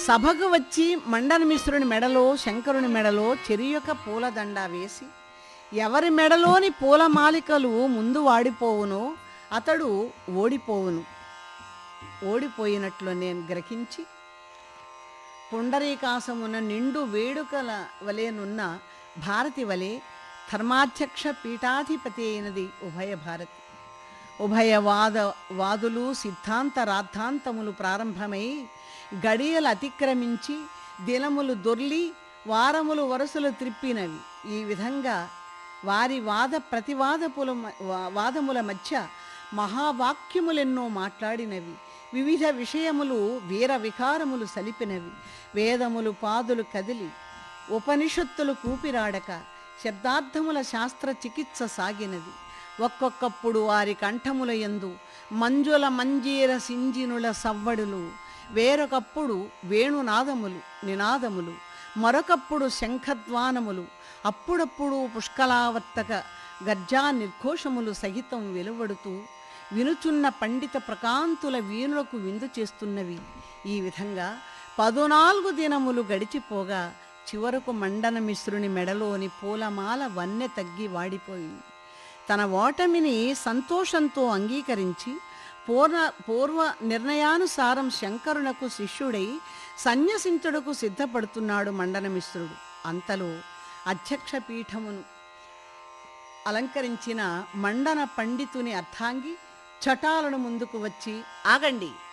సభకు వచ్చి మండన మిశ్రుని మెడలో శంకరుని మెడలో చెరియొక పూలదండ వేసి ఎవరి మెడలోని పూలమాలికలు ముందు వాడిపోవునో అతడు ఓడిపోవును ఓడిపోయినట్లు నేను గ్రహించి పుండరీకాసమున నిండు వేడుకల వలెనున్న భారతి వలె ధర్మాధ్యక్ష పీఠాధిపతి అయినది ఉభయ భారతి ఉభయ వాద వాదులు సిద్ధాంత రాద్ధాంతములు ప్రారంభమై గడియలు అతిక్రమించి దినములు దొర్లి వారములు వరుసలు త్రిప్పినవి ఈ విధంగా వారి వాద ప్రతివాదపుల మ- వా- వాదముల మధ్య మహావాక్యములెన్నో మాట్లాడినవి వివిధ విషయములు వీర వికారములు సలిపినవి వేదములు పాదులు కదిలి ఉపనిషత్తులు కూపిరాడక శబ్దార్థముల శాస్త్ర చికిత్స సాగినది ఒక్కొక్కప్పుడు వారి కంఠముల యందు మంజుల మంజీర సింజినుల సవ్వడులు వేరొకప్పుడు వేణునాదములు నినాదములు మరొకప్పుడు శంఖధ్వానములు అప్పుడప్పుడు పుష్కలావర్తక గర్జా నిర్ఘోషములు సహితం వెలువడుతూ వినుచున్న పండిత ప్రకాంతుల వీణులకు విందు చేస్తున్నవి ఈ విధంగా పదునాలుగు దినములు గడిచిపోగా చివరకు మండన మిశ్రుని మెడలోని పూలమాల వన్నె తగ్గి వాడిపోయింది తన ఓటమిని సంతోషంతో అంగీకరించి పూర్ణ పూర్వ నిర్ణయానుసారం శంకరునకు శిష్యుడై సన్యసించుటకు సిద్ధపడుతున్నాడు మండనమిశ్రుడు అంతలో అధ్యక్ష పీఠమును అలంకరించిన మండన పండితుని అర్థాంగి చటాలను ముందుకు వచ్చి ఆగండి